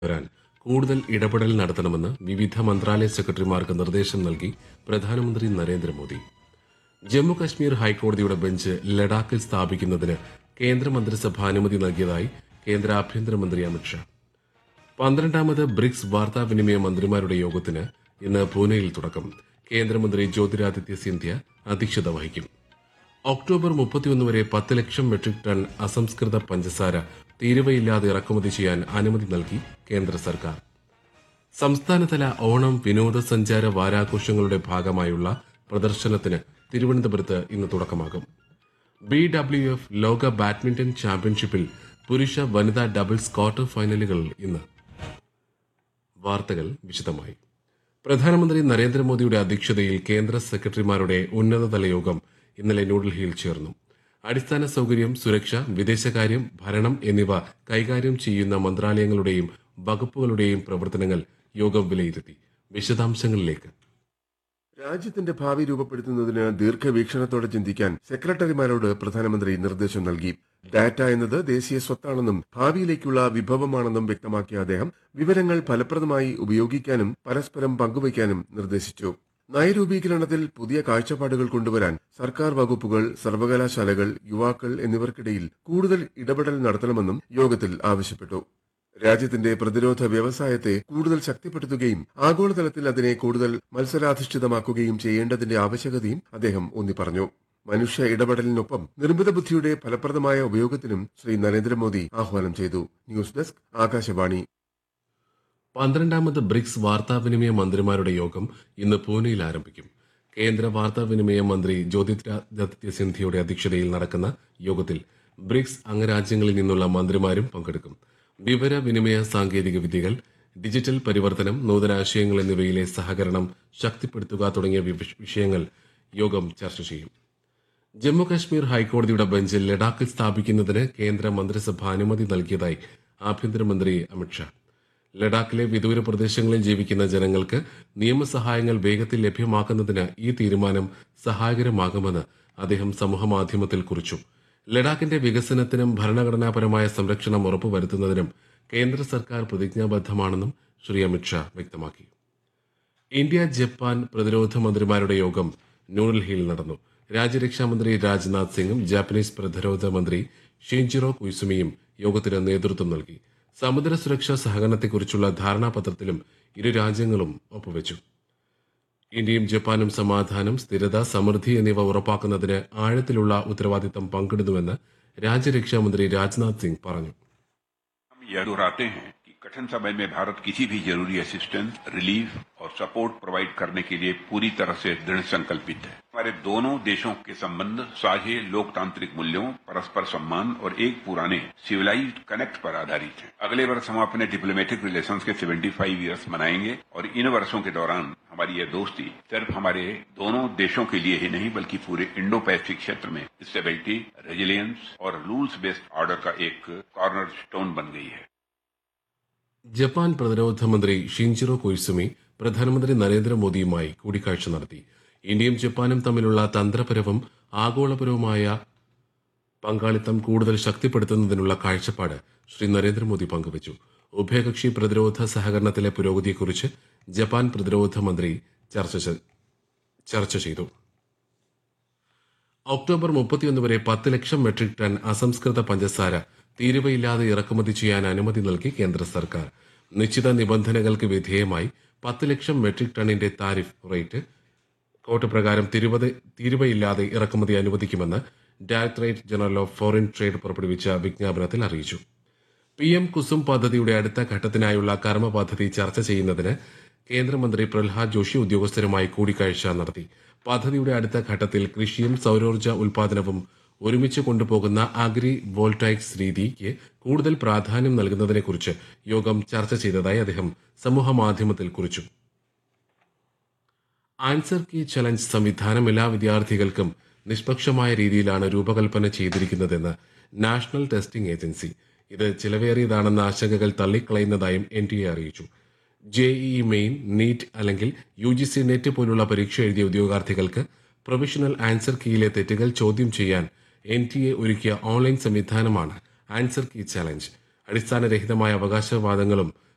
വരാൻ കൂടുതൽ ഇടപെടൽ നടത്തണമെന്ന് വിവിധ മന്ത്രാലയ സെക്രട്ടറിമാർക്ക് നിർദ്ദേശം നൽകി പ്രധാനമന്ത്രി നരേന്ദ്രമോദി ജമ്മു കശ്മീർ ഹൈക്കോടതിയുടെ ബെഞ്ച് ലഡാക്കിൽ സ്ഥാപിക്കുന്നതിന് കേന്ദ്രമന്ത്രിസഭ അനുമതി നൽകിയതായി കേന്ദ്ര ആഭ്യന്തരമന്ത്രി അമിത്ഷാ പന്ത്രണ്ടാമത് ബ്രിക്സ് വാർത്താവിനിമയ മന്ത്രിമാരുടെ യോഗത്തിന് ഇന്ന് പൂനെയിൽ തുടക്കം കേന്ദ്രമന്ത്രി ജ്യോതിരാദിത്യ സിന്ധ്യ അധ്യക്ഷത വഹിക്കും ഒക്ടോബർ മുപ്പത്തിയൊന്ന് വരെ പത്ത് ലക്ഷം മെട്രിക് ടൺ അസംസ്കൃത പഞ്ചസാര തീരുവയില്ലാതെ ഇറക്കുമതി ചെയ്യാൻ അനുമതി നൽകി കേന്ദ്ര സർക്കാർ സംസ്ഥാനതല ഓണം വിനോദസഞ്ചാര വാരാഘോഷങ്ങളുടെ ഭാഗമായുള്ള പ്രദർശനത്തിന് തിരുവനന്തപുരത്ത് ഇന്ന് തുടക്കമാകും ബി ഡബ്ല്യു എഫ് ലോക ബാഡ്മിന്റൺ ചാമ്പ്യൻഷിപ്പിൽ പുരുഷ വനിതാ ഡബിൾസ് ക്വാർട്ടർ ഫൈനലുകൾ ഇന്ന് വാർത്തകൾ വിശദമായി പ്രധാനമന്ത്രി നരേന്ദ്രമോദിയുടെ അധ്യക്ഷതയിൽ കേന്ദ്ര സെക്രട്ടറിമാരുടെ ഉന്നതതല യോഗം ഇന്നലെ ന്യൂഡൽഹിയിൽ ചേർന്നു അടിസ്ഥാന സൌകര്യം സുരക്ഷ വിദേശകാര്യം ഭരണം എന്നിവ കൈകാര്യം ചെയ്യുന്ന മന്ത്രാലയങ്ങളുടെയും വകുപ്പുകളുടെയും പ്രവർത്തനങ്ങൾ യോഗം വിലയിരുത്തി വിശദാംശങ്ങളിലേക്ക് രാജ്യത്തിന്റെ ഭാവി രൂപപ്പെടുത്തുന്നതിന് ദീർഘവീക്ഷണത്തോടെ ചിന്തിക്കാൻ സെക്രട്ടറിമാരോട് പ്രധാനമന്ത്രി നിർദ്ദേശം നൽകി ഡാറ്റ എന്നത് ദേശീയ സ്വത്താണെന്നും ഭാവിയിലേക്കുള്ള വിഭവമാണെന്നും വ്യക്തമാക്കിയ അദ്ദേഹം വിവരങ്ങൾ ഫലപ്രദമായി ഉപയോഗിക്കാനും പരസ്പരം പങ്കുവയ്ക്കാനും നിർദ്ദേശിച്ചു നയരൂപീകരണത്തിൽ പുതിയ കാഴ്ചപ്പാടുകൾ കൊണ്ടുവരാൻ സർക്കാർ വകുപ്പുകൾ സർവകലാശാലകൾ യുവാക്കൾ എന്നിവർക്കിടയിൽ കൂടുതൽ ഇടപെടൽ നടത്തണമെന്നും യോഗത്തിൽ ആവശ്യപ്പെട്ടു രാജ്യത്തിന്റെ പ്രതിരോധ വ്യവസായത്തെ കൂടുതൽ ശക്തിപ്പെടുത്തുകയും ആഗോളതലത്തിൽ അതിനെ കൂടുതൽ മത്സരാധിഷ്ഠിതമാക്കുകയും ചെയ്യേണ്ടതിന്റെ ആവശ്യകതയും അദ്ദേഹം ഊന്നി പറഞ്ഞു മനുഷ്യ ഇടപെടലിനൊപ്പം നിർമ്മിത ബുദ്ധിയുടെ ഫലപ്രദമായ ഉപയോഗത്തിനും ശ്രീ നരേന്ദ്രമോദി ആഹ്വാനം ചെയ്തു ന്യൂസ് ഡെസ്ക് ആകാശവാണി പന്ത്രണ്ടാമത് ബ്രിക്സ് വാർത്താവിനിമയ മന്ത്രിമാരുടെ യോഗം ഇന്ന് പൂനെയിൽ ആരംഭിക്കും കേന്ദ്ര വാർത്താവിനിമയ മന്ത്രി ജ്യോതിരാദിത്യ സിന്ധ്യയുടെ അധ്യക്ഷതയിൽ നടക്കുന്ന യോഗത്തിൽ ബ്രിക്സ് അംഗരാജ്യങ്ങളിൽ നിന്നുള്ള മന്ത്രിമാരും പങ്കെടുക്കും വിവര വിനിമയ സാങ്കേതിക വിദ്യകൾ ഡിജിറ്റൽ പരിവർത്തനം നൂതനാശയങ്ങൾ എന്നിവയിലെ സഹകരണം ശക്തിപ്പെടുത്തുക തുടങ്ങിയ വിവ- വിഷയങ്ങൾ യോഗം ചർച്ച ചെയ്യും ജമ്മു കശ്മീർ ഹൈക്കോടതിയുടെ ബെഞ്ച് ലഡാക്കിൽ സ്ഥാപിക്കുന്നതിന് കേന്ദ്ര മന്ത്രിസഭ അനുമതി നൽകിയതായി ആഭ്യന്തരമന്ത്രി അമിത്ഷാ ലഡാക്കിലെ വിദൂര പ്രദേശങ്ങളിൽ ജീവിക്കുന്ന ജനങ്ങൾക്ക് നിയമസഹായങ്ങൾ വേഗത്തിൽ ലഭ്യമാക്കുന്നതിന് ഈ തീരുമാനം സഹായകരമാകുമെന്ന് അദ്ദേഹം സമൂഹമാധ്യമത്തിൽ കുറിച്ചു ലഡാക്കിന്റെ വികസനത്തിനും ഭരണഘടനാപരമായ സംരക്ഷണം ഉറപ്പുവരുത്തുന്നതിനും കേന്ദ്ര സർക്കാർ പ്രതിജ്ഞാബദ്ധമാണെന്നും ശ്രീ അമിത്ഷാ വ്യക്തമാക്കി ഇന്ത്യ ജപ്പാൻ പ്രതിരോധ മന്ത്രിമാരുടെ യോഗം ന്യൂഡൽഹിയിൽ നടന്നു രാജ്യരക്ഷാമന്ത്രി രാജ്നാഥ് സിംഗും ജാപ്പനീസ് പ്രതിരോധ മന്ത്രി ഷിൻജിറോ കുയ്സുമിയും യോഗത്തിന് നേതൃത്വം നൽകി സമുദ്ര സുരക്ഷാ സഹകരണത്തെക്കുറിച്ചുള്ള ധാരണാപത്രത്തിലും ഇരു രാജ്യങ്ങളും ഒപ്പുവെച്ചു ഇന്ത്യയും ജപ്പാനും സമാധാനം സ്ഥിരത സമൃദ്ധി എന്നിവ ഉറപ്പാക്കുന്നതിന് ആഴത്തിലുള്ള ഉത്തരവാദിത്തം പങ്കിടുന്നുവെന്ന് രാജ്യരക്ഷാമന്ത്രി രാജ്നാഥ് സിംഗ് പറഞ്ഞു हम यह दोहराते हैं कि कठिन समय में भारत किसी भी जरूरी असिस्टेंस रिलीफ और सपोर्ट प्रोवाइड करने के लिए पूरी तरह से दृढ़ संकल्पित है हमारे दोनों देशों के संबंध साझे लोकतांत्रिक मूल्यों परस्पर सम्मान और एक पुराने सिविलाइज्ड कनेक्ट पर आधारित है अगले वर्ष हम अपने डिप्लोमेटिक रिलेशंस के 75 इयर्स मनाएंगे और इन वर्षों के दौरान हमारी यह दोस्ती सिर्फ हमारे दोनों देशों के लिए ही नहीं बल्कि पूरे इंडो पैसिफिक क्षेत्र में स्टेबिलिटी रेजिलियंस और रूल्स बेस्ड ऑर्डर का एक कॉर्नर स्टोन बन गई है ജപ്പാൻ പ്രതിരോധ മന്ത്രി ഷിൻജിറോ കൊയ്സുമി പ്രധാനമന്ത്രി നരേന്ദ്രമോദിയുമായി കൂടിക്കാഴ്ച നടത്തി ഇന്ത്യയും ജപ്പാനും തമ്മിലുള്ള തന്ത്രപരവും ആഗോളപരവുമായ പങ്കാളിത്തം കൂടുതൽ ശക്തിപ്പെടുത്തുന്നതിനുള്ള കാഴ്ചപ്പാട് ശ്രീ നരേന്ദ്രമോദി പങ്കുവച്ചു ഉഭയകക്ഷി പ്രതിരോധ സഹകരണത്തിലെ പുരോഗതിയെക്കുറിച്ച് ജപ്പാൻ പ്രതിരോധ മന്ത്രി ചർച്ച ചെ- ചർച്ച ചെയ്തു ഒക്ടോബർ മുപ്പത്തിയൊന്ന് വരെ പത്ത് ലക്ഷം മെട്രിക് ടൺ അസംസ്കൃത പഞ്ചസാര തീരുവയില്ലാതെ ഇറക്കുമതി ചെയ്യാൻ അനുമതി നൽകി കേന്ദ്ര സർക്കാർ നിശ്ചിത നിബന്ധനകൾക്ക് വിധേയമായി പത്ത് ലക്ഷം മെട്രിക് ടണ്ണിന്റെ താരിഫ് റേറ്റ് കോട്ട് പ്രകാരം തിരുവത് തീരുവയില്ലാതെ ഇറക്കുമതി അനുവദിക്കുമെന്ന് directorate general of foreign trade പുറപ്പെടുവിച്ച വിജ്ഞാപനത്തിൽ അറിയിച്ചു പി എം കുസും പദ്ധതിയുടെ അടുത്ത ഘട്ടത്തിനായുള്ള കർമ്മ പദ്ധതി ചർച്ച ചെയ്യുന്നതിന് കേന്ദ്രമന്ത്രി പ്രഹ്ലാദ് ജോഷി ഉദ്യോഗസ്ഥരുമായി കൂടിക്കാഴ്ച നടത്തി പദ്ധതിയുടെ അടുത്ത ഘട്ടത്തിൽ കൃഷിയും സൌരോർജ്ജ ഉൽപാദനവും ഒരുമിച്ച് കൊണ്ടുപോകുന്ന അഗ്രി വോൾട്ടൈക്സ് രീതിക്ക് കൂടുതൽ പ്രാധാന്യം നൽകുന്നതിനെക്കുറിച്ച് യോഗം ചർച്ച ചെയ്തതായി അദ്ദേഹം സമൂഹമാധ്യമത്തിൽ കുറിച്ചു ആൻസർ കീ ചലഞ്ച് സംവിധാനം എല്ലാ വിദ്യാർത്ഥികൾക്കും നിഷ്പക്ഷമായ രീതിയിലാണ് രൂപകൽപ്പന ചെയ്തിരിക്കുന്നതെന്ന് നാഷണൽ ടെസ്റ്റിംഗ് ഏജൻസി ഇത് ചിലവേറിയതാണെന്ന ആശങ്കകൾ തള്ളിക്കളയുന്നതായും എൻ ടി എ അറിയിച്ചു ജെഇഇ മെയിൻ നീറ്റ് അല്ലെങ്കിൽ യു ജി സി നെറ്റ് പോലുള്ള പരീക്ഷ എഴുതിയ ഉദ്യോഗാർത്ഥികൾക്ക് പ്രൊഫഷണൽ ആൻസർ കീയിലെ തെറ്റുകൾ ചോദ്യം ചെയ്യാൻ എൻ ടി എ ഒരുക്കിയ ഓൺലൈൻ സംവിധാനമാണ് ആൻസർ കീ ചലഞ്ച് അടിസ്ഥാനരഹിതമായ അവകാശവാദങ്ങളും